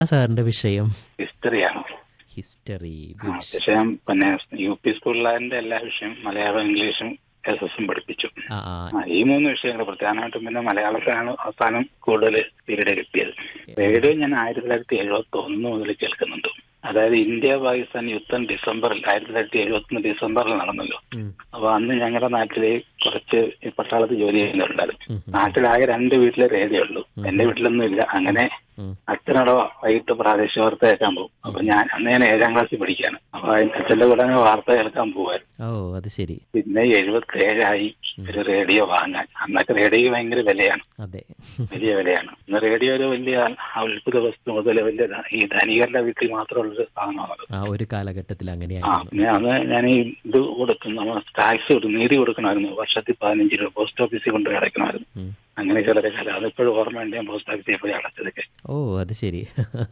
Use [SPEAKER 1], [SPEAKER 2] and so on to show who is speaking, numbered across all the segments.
[SPEAKER 1] സാറിന്റെ വിഷയം
[SPEAKER 2] ഹിസ്റ്ററിയാണ്
[SPEAKER 1] ഹിസ്റ്ററി
[SPEAKER 2] ആ, വിഷയം പിന്നെ യു പി സ്കൂളിലെ എല്ലാ വിഷയം മലയാളം ഇംഗ്ലീഷും എസ് എസും പഠിപ്പിച്ചു
[SPEAKER 1] ആ ആ
[SPEAKER 2] ആ, ഈ മൂന്ന് വിഷയങ്ങൾ പ്രധാനമായിട്ടും പിന്നെ മലയാളത്തിനാണ് അവസാനം കൂടുതൽ പീരീഡ് കിട്ടിയത് റേഡിയോ ഞാൻ ആയിരത്തി തൊള്ളായിരത്തി എഴുപത്തി ഒന്ന് മുതൽ കേൾക്കുന്നുണ്ട് അതായത് ഇന്ത്യ പാകിസ്ഥാൻ യുദ്ധം ഡിസംബറിൽ ആയിരത്തി തൊള്ളായിരത്തി എഴുപത്തി ഒന്ന് ഡിസംബറിൽ നടന്നല്ലോ
[SPEAKER 1] ഉം,
[SPEAKER 2] അപ്പൊ അന്ന് ഞങ്ങളുടെ നാട്ടില് കുറച്ച് ഈ പട്ടാളത്ത് ജോലി ചെയ്യുന്നുണ്ടായിരുന്നു
[SPEAKER 1] ഉം, ഉം,
[SPEAKER 2] നാട്ടിലാകെ രണ്ട് വീട്ടിലെ റേഡിയോ ഉള്ളൂ എന്റെ വീട്ടിലൊന്നും ഇല്ല അങ്ങനെ
[SPEAKER 1] ഉം.
[SPEAKER 2] അച്ഛനോട് വൈകിട്ട് പ്രാദേശിക വാർത്ത കേൾക്കാൻ പോകും അപ്പൊ ഞാൻ അന്ന് ഞാൻ ഏഴാം ക്ലാസ്സിൽ പഠിക്കാണ് അപ്പൊ അതിന് അച്ഛന്റെ കൂടെ അങ്ങ് വാർത്ത കേൾക്കാൻ പോകുമായിരുന്നു
[SPEAKER 1] ഓ അത് ശരി
[SPEAKER 2] പിന്നെ എഴുപത്തി ഏഴായി ഒരു റേഡിയോ വാങ്ങാൻ അന്നൊക്കെ റേഡിയോ ഭയങ്കര വിലയാണ്
[SPEAKER 1] അതെ
[SPEAKER 2] വലിയ വിലയാണ് ഇന്ന് റേഡിയോ ഒരു വലിയ അത്ഭുത വസ്തു മുതൽ വലിയ ധ- ഈ ധനികരുടെ വീട്ടിൽ മാത്രമുള്ളൊരു സാധനമാണ്
[SPEAKER 1] ആ ഒരു കാലഘട്ടത്തിൽ
[SPEAKER 2] ആ
[SPEAKER 1] അങ്ങനെയായിരുന്നു
[SPEAKER 2] പിന്നെ അന്ന് ഞാൻ ഈ ഇത് കൊടുക്കും നമ്മൾ ടാക്സ് കൊടുക്കും നീതി കൊടുക്കണമായിരുന്നു വർഷത്തിൽ പതിനഞ്ച് രൂപ പോസ്റ്റ് ഓഫീസിൽ കൊണ്ട് അടയ്ക്കണമായിരുന്നു
[SPEAKER 1] ഉം.
[SPEAKER 2] അങ്ങനെ ചിലരെ കാലം അതിപ്പോഴും ഓർമ്മയുണ്ട് ഞാൻ പോസ്റ്റ് ഓഫീസിൽ പോയി അടച്ചതൊക്കെ
[SPEAKER 1] ഓ അത് ശരി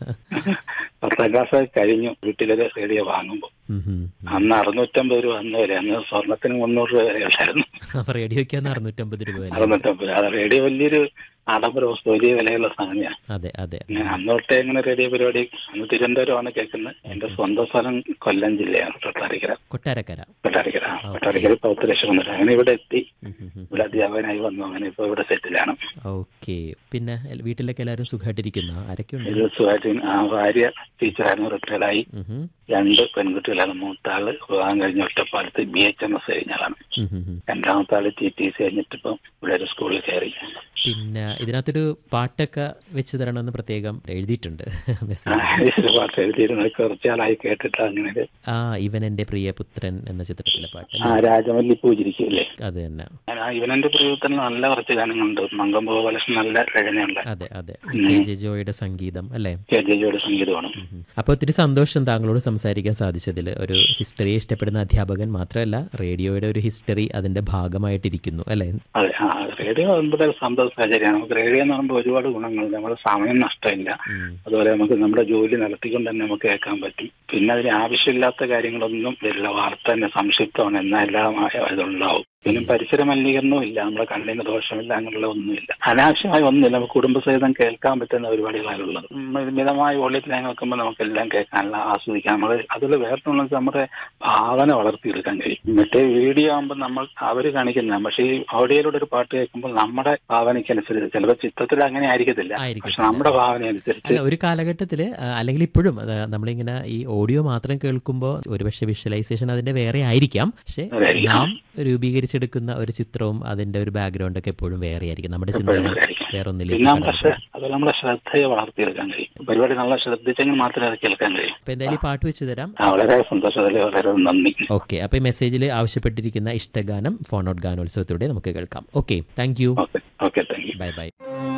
[SPEAKER 2] പത്താം ക്ലാസ് കഴിഞ്ഞു വീട്ടിലൊരു റേഡിയോ വാങ്ങുമ്പോൾ
[SPEAKER 1] ഉം, ഉം.
[SPEAKER 2] അന്ന് അറുന്നൂറ്റമ്പത് രൂപ അന്ന് വരെ അന്ന് സ്വർണത്തിന് മുന്നൂറ് രൂപ വരെ ഉണ്ടായിരുന്നു
[SPEAKER 1] അപ്പൊ റേഡിയോയ്ക്ക് അന്ന് അറുന്നൂറ്റമ്പത് രൂപ വില
[SPEAKER 2] അറുന്നൂറ്റമ്പത് അത് റേഡിയോ വലിയൊരു ആഡംബര വസ്തു വലിയ വിലയുള്ള സംഗതിയാണ്
[SPEAKER 1] അതെ അതെ
[SPEAKER 2] ഞാൻ അന്നോട്ടേ ഇങ്ങനെ റേഡിയോ പരിപാടി അന്ന് തിരുവനന്തപുരമാണ് കേൾക്കുന്നത് എന്റെ സ്വന്തം സ്ഥലം കൊല്ലം ജില്ലയാണ് കൊട്ടാരക്കര
[SPEAKER 1] കൊട്ടാരക്കര
[SPEAKER 2] കൊട്ടാരക്കര ആ, കൊട്ടാരക്കര പത്ത് ലക്ഷം വന്നിട്ട് അങ്ങനെ ഇവിടെ എത്തി
[SPEAKER 1] ഉം, ഉം, ഉം.
[SPEAKER 2] ഇവിടെ അധ്യാപകനായി വന്നു അങ്ങനെ ഇപ്പൊ ഇവിടെ സെറ്റിലാണ്
[SPEAKER 1] ഓക്കെ പിന്നെ എൽ- വീട്ടിലൊക്കെ എല്ലാവരും സുഖമായിട്ടിരിക്കുന്ന ആരൊക്കെയുണ്ട്
[SPEAKER 2] ഇത് സുഖമായിട്ട് ആ ഭാര്യ ടീച്ചറായിരുന്നു റിട്ടയർഡായി
[SPEAKER 1] ഉം, ഉം.
[SPEAKER 2] രണ്ട് പെൺകുട്ടികളാണ് മൂത്ത ആള് വിവാഹം കഴിഞ്ഞ ഒറ്റപ്പാലത്ത് ബി എച്ച് എം എസ് കഴിഞ്ഞ ആളാണ്
[SPEAKER 1] ഉം, ഉം, ഉം.
[SPEAKER 2] രണ്ടാമത്തെ ആള് ടി ടി സി കഴിഞ്ഞിട്ട് ഇപ്പം ഇവിടെ ഒരു സ്കൂളിൽ കയറി
[SPEAKER 1] പിന്നെ ഇതിനകത്തൊരു പാട്ടൊക്കെ വെച്ച് തരണമെന്ന് പ്രത്യേകം എഴുതിയിട്ടുണ്ട്
[SPEAKER 2] ആ,
[SPEAKER 1] മെസ്സേജ്
[SPEAKER 2] ഒരു പാട്ട് എഴുതിയിരുന്നത് കുറച്ചാളായി കേട്ടിട്ട് അങ്ങനെ ഒരു-
[SPEAKER 1] ആ ഇവൻ എന്റെ പ്രിയപുത്രൻ എന്ന ചിത്രത്തിലെ പാട്ട്
[SPEAKER 2] ആ രാജമല്ലി പൂജിരിക്കില്ലേ
[SPEAKER 1] അത് തന്നെ
[SPEAKER 2] ആ, ഇവനെന്റെ പ്രിയത്തിൽ നല്ല കുറച്ച് ഗാനങ്ങളുണ്ട് മംഗം ഗോപാലകൃഷ്ണൻ നല്ല രചനയുണ്ട്
[SPEAKER 1] അതെ അതെ കെ ജെ ജോയുടെ സംഗീതം അല്ലേ
[SPEAKER 2] കെ ജെ ജിയുടെ സംഗീതമാണ്
[SPEAKER 1] അപ്പോൾ ഒത്തിരി സന്തോഷം താങ്കളോട് സംസാരിക്കാൻ സാധിച്ചതിൽ ഒരു ഹിസ്റ്ററിയെ ഇഷ്ടപ്പെടുന്ന അധ്യാപകൻ മാത്രമല്ല റേഡിയോയുടെ ഒരു ഹിസ്റ്ററി അതിന്റെ ഭാഗമായിട്ടിരിക്കുന്നു അല്ലേ
[SPEAKER 2] അതെ ആ റേഡിയോ നമ്മുടെ ഒരു സന്തോഷ സാഹചര്യമാണ് നമുക്ക് റേഡിയോ എന്ന് പറയുമ്പോൾ ഒരുപാട് ഗുണങ്ങളുണ്ട് നമ്മുടെ സമയം നഷ്ടമില്ല
[SPEAKER 1] ഉം.
[SPEAKER 2] അതുപോലെ നമുക്ക് നമ്മുടെ ജോലി നടത്തിക്കൊണ്ട് തന്നെ നമുക്ക് കേൾക്കാൻ പറ്റും പിന്നെ അതിന് ആവശ്യമില്ലാത്ത കാര്യങ്ങളൊന്നും വരില്ല വാർത്ത തന്നെ സംക്ഷിപ്തമാണ് എന്നാൽ എല്ലാം ഇതുണ്ടാവും പിന്നെ പരിസര മലിനീകരണവും ഇല്ല നമ്മുടെ കണ്ണിന് ദോഷമില്ല അങ്ങനെയുള്ള ഒന്നുമില്ല അനാവശ്യമായ ഒന്നുമില്ല നമുക്ക് കുടുംബസഹിതം കേൾക്കാൻ പറ്റുന്ന പരിപാടികളാണുള്ളത് ഉം, മിതമായ വോള്യത്തിൽ നോക്കുമ്പോൾ നമുക്കെല്ലാം കേൾക്കാനുള്ള ആസ്വദിക്കാം നമ്മൾ അതിൽ വേറെ നമ്മുടെ ഭാവന വളർത്തിയെടുക്കാൻ കഴിയും മറ്റേ വീഡിയോ ആകുമ്പോൾ നമ്മൾ അവർ കാണിക്കുന്ന പക്ഷേ ഈ ഓഡിയോയിലൂടെ ഒരു പാട്ട് കേൾക്കുമ്പോൾ നമ്മുടെ ഭാവനയ്ക്കനുസരിച്ച് ചിലപ്പോൾ ചിത്രത്തിൽ അങ്ങനെ ആയിരിക്കത്തില്ല
[SPEAKER 1] ആയിരിക്കത്തില്ല.
[SPEAKER 2] പക്ഷെ നമ്മുടെ ഭാവന അനുസരിച്ച്
[SPEAKER 1] അല്ല ഒരു കാലഘട്ടത്തിൽ അല്ലെങ്കിൽ ഇപ്പോഴും അത് നമ്മളിങ്ങനെ ഈ ഓഡിയോ മാത്രം കേൾക്കുമ്പോൾ ഒരുപക്ഷെ വിഷ്വലൈസേഷൻ അതിന്റെ വേറെ ആയിരിക്കാം പക്ഷെ
[SPEAKER 2] അതായിരിക്കാം.
[SPEAKER 1] നാം രൂപീകരിച്ചെടുക്കുന്ന ഒരു ചിത്രവും അതിന്റെ ഒരു ബാക്ക്ഗ്രൗണ്ട് ഒക്കെ എപ്പോഴും വേറെ ആയിരിക്കും നമ്മുടെ ചിന്തകൾ
[SPEAKER 2] ആയിരിക്കും.
[SPEAKER 1] വേറെ
[SPEAKER 2] പിന്നെ
[SPEAKER 1] ഒന്നിലേക്ക്
[SPEAKER 2] നമ്മുടെ
[SPEAKER 1] കടന്നു
[SPEAKER 2] ശ്ര- അത് നമ്മുടെ ശ്രദ്ധയെ വളർത്തിയെടുക്കാൻ കഴിയും പരിപാടി നല്ല ശ്രദ്ധിച്ചെങ്കിൽ മാത്രമേ അത് കേൾക്കാൻ കഴിയും
[SPEAKER 1] അപ്പൊ എന്തായാലും ഈ പാട്ട് വെച്ച് തരാം
[SPEAKER 2] ആ, വളരെ സന്തോഷത്തിൽ വളരെ നന്ദി
[SPEAKER 1] ഓക്കെ അപ്പൊ ഈ മെസ്സേജിൽ ആവശ്യപ്പെട്ടിരിക്കുന്ന ഇഷ്ടഗാനം ഫോൺ ഔട്ട് ഗാനോത്സവത്തിലൂടെ നമുക്ക് കേൾക്കാം okay thank you
[SPEAKER 2] okay okay thank you
[SPEAKER 1] bye by